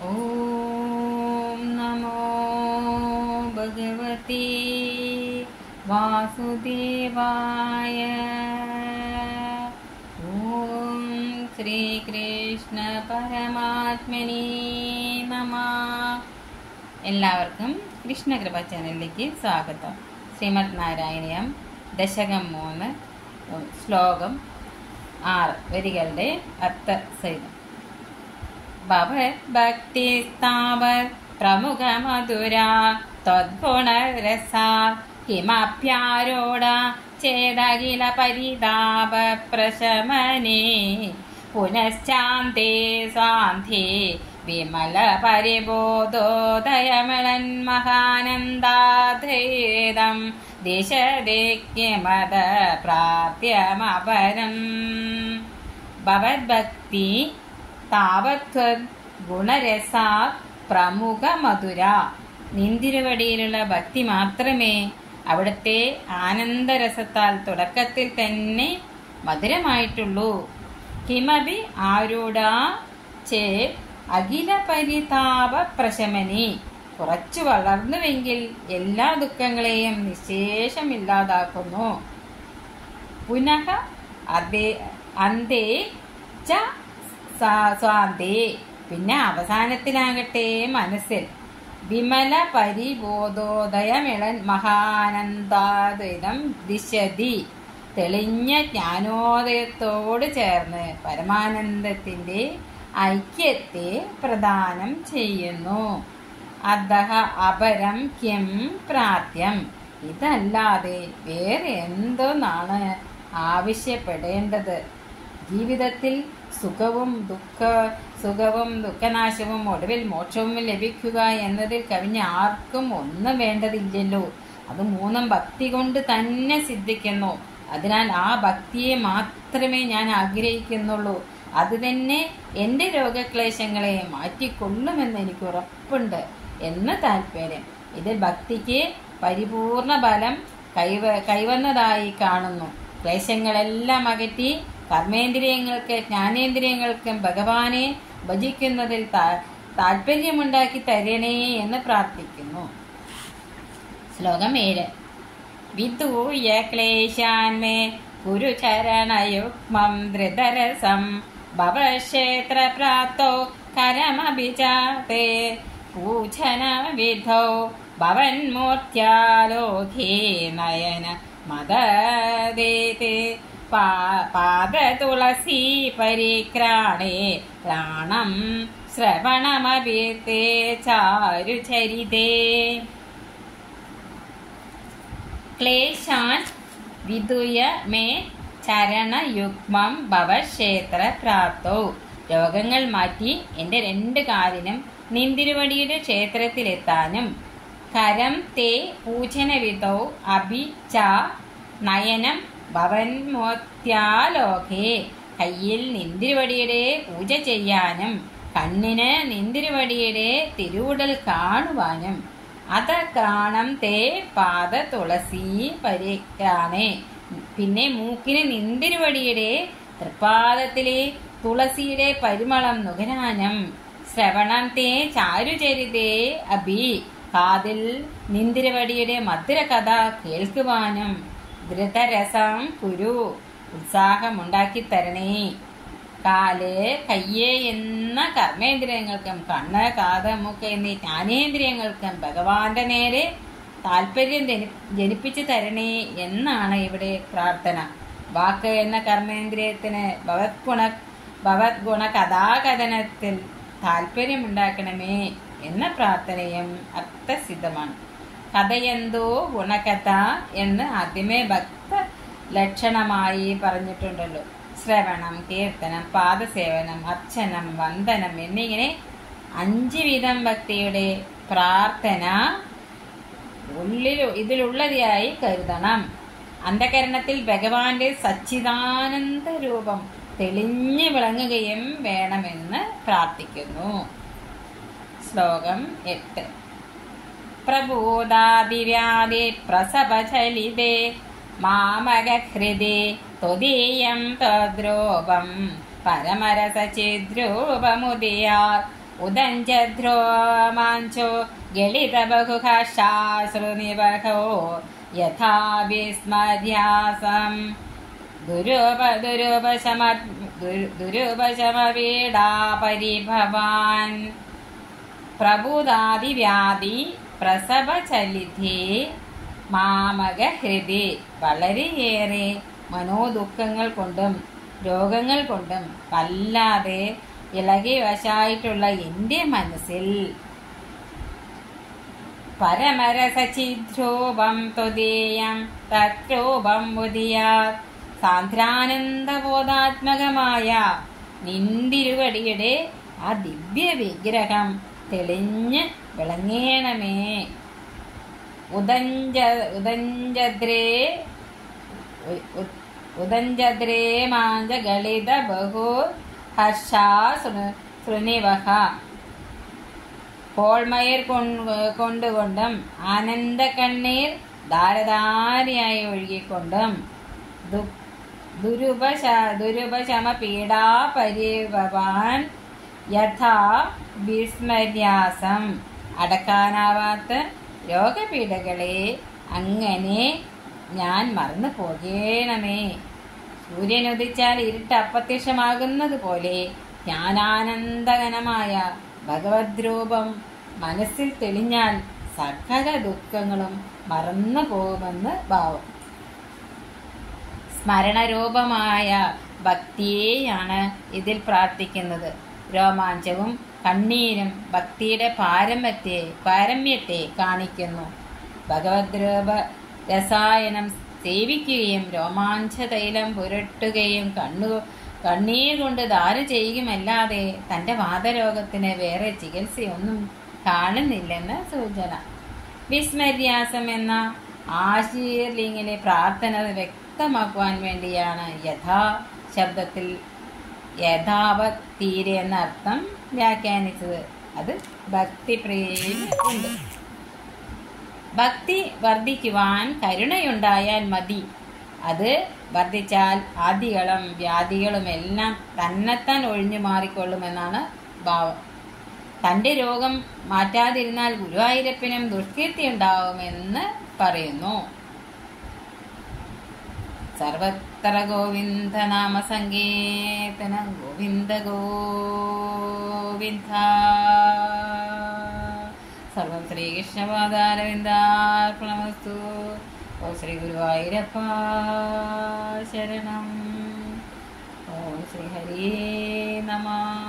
ॐ नमो भगवते वासुदेवाय ॐ ശ്രീകൃഷ്ണപരമാത്മനേ നമ എല്ലാവർക്കും കൃഷ്ണകൃപ ചാനലിലേക്ക് സ്വാഗതം ശ്രീമദ് നാരായണീയം ദശകം മൂന്ന് ശ്ലോകം ആറ് വരികളുടെ അർത്ഥസഹിതം ഭവത് ഭക്തി സ്ഥാവത് പ്രമുഖ മധുര ത്വദ്ഗുണരസാ കിമപ്യാരോട ചേതകില പരിതാപ പ്രശമനേ പുനശ്ചാന്തേ സ്വാന്ധേ വിമല പരിബോധോദയമളൻ മഹാനന്ദാധേദം ദിശദേക്യമത പ്രാപ്യമപരം ഭവദ്ഭക്തി താവത്വത് ഗുണരസാ പ്രമുഖ മധുര നിന്തിരുവടിയിലുള്ള ഭക്തി മാത്രമേ അവിടുത്തെ ആനന്ദരസത്താൽ തുടക്കത്തിൽ തന്നെ മധുരമായിട്ടുള്ളൂ കിമപി ആരൂഢ ചേ അഖില പരിതാപ പ്രശമനി കുറച്ചു വളർന്നുവെങ്കിൽ എല്ലാ ദുഃഖങ്ങളെയും നിശേഷമില്ലാതാക്കുന്നു പുനഃ അതേ അന്തേ ച സാ- സ്വാന്തേ പിന്നെ അവസാനത്തിലാകട്ടെ മനസ്സിൽ വിമല പരിബോധോദയമിളൻ മഹാനന്ദാദ്വൈതം ദിശതി തെളിഞ്ഞ ജ്ഞാനോദയത്തോട് ചേർന്ന് പരമാനന്ദത്തിന്റെ ഐക്യത്തെ പ്രദാനം ചെയ്യുന്നു അധഹ അപരം കിം പ്രാപ്യം ഇതല്ലാതെ വേറെ എന്തോന്നാണ് ആവശ്യപ്പെടേണ്ടത് ജീവിതത്തിൽ സുഖവും ദുഃഖ സുഖവും ദുഃഖനാശവും ഒടുവിൽ മോക്ഷവും ലഭിക്കുക എന്നതിൽ കവിഞ്ഞ ആർക്കും ഒന്നും വേണ്ടതില്ലല്ലോ അത് മൂന്നും ഭക്തി കൊണ്ട് തന്നെ സിദ്ധിക്കുന്നു അതിനാൽ ആ ഭക്തിയെ മാത്രമേ ഞാൻ ആഗ്രഹിക്കുന്നുള്ളൂ അത് തന്നെ എൻ്റെ രോഗക്ലേശങ്ങളെ മാറ്റിക്കൊള്ളുമെന്ന് എനിക്ക് ഉറപ്പുണ്ട് എന്ന് താല്പര്യം ഇത് ഭക്തിക്ക് പരിപൂർണ ബലം കൈവ കൈവന്നതായി കാണുന്നു ക്ലേശങ്ങളെല്ലാം അകറ്റി കർമ്മേന്ദ്രിയങ്ങൾക്ക് ജ്ഞാനേന്ദ്രിയങ്ങൾക്കും ഭഗവാനെ ഭജിക്കുന്നതിൽ താ- താല്പര്യമുണ്ടാക്കി തരണേ എന്ന് പ്രാർത്ഥിക്കുന്നു ശ്ലോകം ഏഴ് വിദൂയ ക്ലേശാന്മേ ഗുരുചരണയുഗ്മം ധൃതരസം ഭവക്ഷേത്ര പ്രാപ്തോ കരമഭിജാതേ പൂജന വിധൗ ഭവന്മൂർത്തിയാലോകേ നയന മദദേതേ പാ- പാദതുളസീ പരിക്രാണേ പ്രാണം ശ്രവണമപി തേ ചാരുചരിതേ ക്ലേശാൻ വിദുയ മേ ചരണയുഗ്മം ഭവക്ഷേത്ര പ്രാപ്തോ രോഗങ്ങൾ മാറ്റി എൻ്റെ രണ്ട് കാലിനും നിന്തിരുവടിയുടെ ക്ഷേത്രത്തിലെത്താനും കരം തേ പൂജനവിധൗ അഭി ച നയനം ഭവന്മോത്യാലോകേ കയ്യിൽ നിന്തിരുവടിയുടെ പൂജ ചെയ്യാനും കണ്ണിന് നിന്തിരുവടിയുടെ തിരുവുടൽ കാണുവാനും അത കാണം തേ പാദ തുളസി പരിക്രാണേ പിന്നെ മൂക്കിന് നിന്തിരുവടിയുടെ തൃപ്പാദത്തിലെ തുളസിയുടെ പരിമളം നുകരാനും ശ്രവണം തേ ചാരുചരിതേ അഭി കാതിൽ നിന്തിരുവടിയുടെ മധുര കഥ കേൾക്കുവാനും ധൃതരസം കുരു ഉത്സാഹമുണ്ടാക്കി തരണേ കാല് കയ്യ് എന്ന കർമ്മേന്ദ്രിയങ്ങൾക്കും കണ്ണ് കാത് മൂക്ക് എന്നീ ജ്ഞാനേന്ദ്രിയങ്ങൾക്കും ഭഗവാന്റെ നേരെ താല്പര്യം ജനി- ജനിപ്പിച്ചു തരണേ എന്നാണ് ഇവിടെ പ്രാർത്ഥന വാക്ക് എന്ന കർമ്മേന്ദ്രിയത്തിന് ഭഗത് ഗുണ ഭഗത് ഗുണ കഥാകഥനത്തിൽ താല്പര്യമുണ്ടാക്കണമേ എന്ന പ്രാർത്ഥനയും അർത്ഥസിദ്ധമാണ് കഥയെന്തോ ഗുണകഥ എന്ന് ആദ്യമേ ഭക്ത ലക്ഷണമായി പറഞ്ഞിട്ടുണ്ടല്ലോ ശ്രവണം കീർത്തനം പാദസേവനം അർച്ചനം വന്ദനം എന്നിങ്ങനെ അഞ്ച് വിധം ഭക്തിയുടെ പ്രാർത്ഥന ഉള്ളിൽ ഇതിലുള്ളതായി കരുതണം അന്ധകരണത്തിൽ ഭഗവാന്റെ സച്ചിദാനന്ദ രൂപം തെളിഞ്ഞു വിളങ്ങുകയും വേണമെന്ന് പ്രാർത്ഥിക്കുന്നു ശ്ലോകം എട്ട് പ്രബോധാതിവ്യാധി പ്രസവചലിതേ മാമകഹൃദേ ത്വദീയം തദ്രൂപം പരമരസചിദ്രൂപമുദിയാ ഉദഞ്ചദ്രോമാഞ്ചോ ഗളിതബഹുഭാഷാശ്രുനിവഹോ യഥാ വിസ്മര്യാസം ദുരൂപ ദുരൂപശമ ദുരൂപശമപീഡാ പരിഭവാൻ പ്രഭുതാദിവ്യാധി പ്രസവചലിതേ മാമകഹൃതി വളരെയേറെ മനോദുഃഖങ്ങൾ കൊണ്ടും രോഗങ്ങൾ കൊണ്ടും വല്ലാതെ ഇളകി വശായിട്ടുള്ള എൻ്റെ മനസ്സിൽ പരമരസചിദ്രൂപം ത്വദീയം തത്രൂപം ഉദിയാത് സാന്ദ്രാനന്ദബോധാത്മകമായ നിന്തിരുവടിയുടെ ആ ദിവ്യ വിഗ്രഹം തെളിഞ്ഞ് വിളങ്ങേണമേ ഉദഞ്ച ഉദഞ്ചദ്രേ ഉ- ഉ- ഉദഞ്ചദ്രേ മാഞ്ച ഗളിത ബഹു ഹർഷാ സൃ- സൃണിവഹ കോൾമയർ കൊൺ- കൊണ്ടുകൊണ്ടും ആനന്ദ കണ്ണീർ ധാരധാരയായി ഒഴുകിക്കൊണ്ടും ദു- ദുരുപശ ദുരുപശമ പീഡാ പരിഭവാൻ യഥാ വിസ്മര്യാസം അടക്കാനാവാത്ത രോഗപീഠകളെ അങ്ങനെ ഞാൻ മറന്നു പോകേണമേ സൂര്യൻ ഉദിച്ചാൽ ഇരുട്ട് അപ്രത്യക്ഷമാകുന്നത് പോലെ ജ്ഞാനാനന്ദകനമായ ഭഗവത് രൂപം മനസ്സിൽ തെളിഞ്ഞാൽ സകല ദുഃഖങ്ങളും മറന്നു പോകുമെന്ന് ഭാവം സ്മരണരൂപമായ ഭക്തിയെയാണ് ഇതിൽ പ്രാർത്ഥിക്കുന്നത് രോമാഞ്ചവും കണ്ണീരും ഭക്തിയുടെ പാരമ്യത്തെ പാരമ്യത്തെ കാണിക്കുന്നു ഭഗവത് രൂപ രസായനം സേവിക്കുകയും രോമാഞ്ച തൈലം പുരട്ടുകയും കണ്ണു കണ്ണീർ കൊണ്ട് ധാര ചെയ്യുകയുമല്ലാതെ തന്റെ വാദരോഗത്തിന് വേറെ ചികിത്സയൊന്നും കാണുന്നില്ലെന്ന് സൂചന വിസ്മര്യാസം എന്ന ആശീർലിംഗിലെ പ്രാർത്ഥന വ്യക്തമാക്കുവാൻ വേണ്ടിയാണ് യഥാ ശബ്ദത്തിൽ യഥാവത് തീരെ എന്ന അർത്ഥം വ്യാഖ്യാനിച്ചത് അത് ഭക്തി ഉണ്ട് ഭക്തി വർദ്ധിക്കുവാൻ കരുണയുണ്ടായാൽ മതി അത് വർദ്ധിച്ചാൽ ആദികളും വ്യാധികളും എല്ലാം തന്നെത്താൻ ഒഴിഞ്ഞു മാറിക്കൊള്ളുമെന്നാണ് ഭാവം തന്റെ രോഗം മാറ്റാതിരുന്നാൽ ഗുരുവായൂരപ്പനും ദുഷ്കീർത്തി ഉണ്ടാവുമെന്ന് പറയുന്നു സർവത്ര ഗോവിന്ദ നാമ സങ്കീർത്തനം ഗോവിന്ദ ഗോവിന്ദ സർവം ശ്രീകൃഷ്ണപാദാരവിന്ദാർപ്പണമസ്തു ഓ ശ്രീ ഗുരുവായൂരപ്പ ശരണം ഓ ശ്രീ ഹരിയേ നമ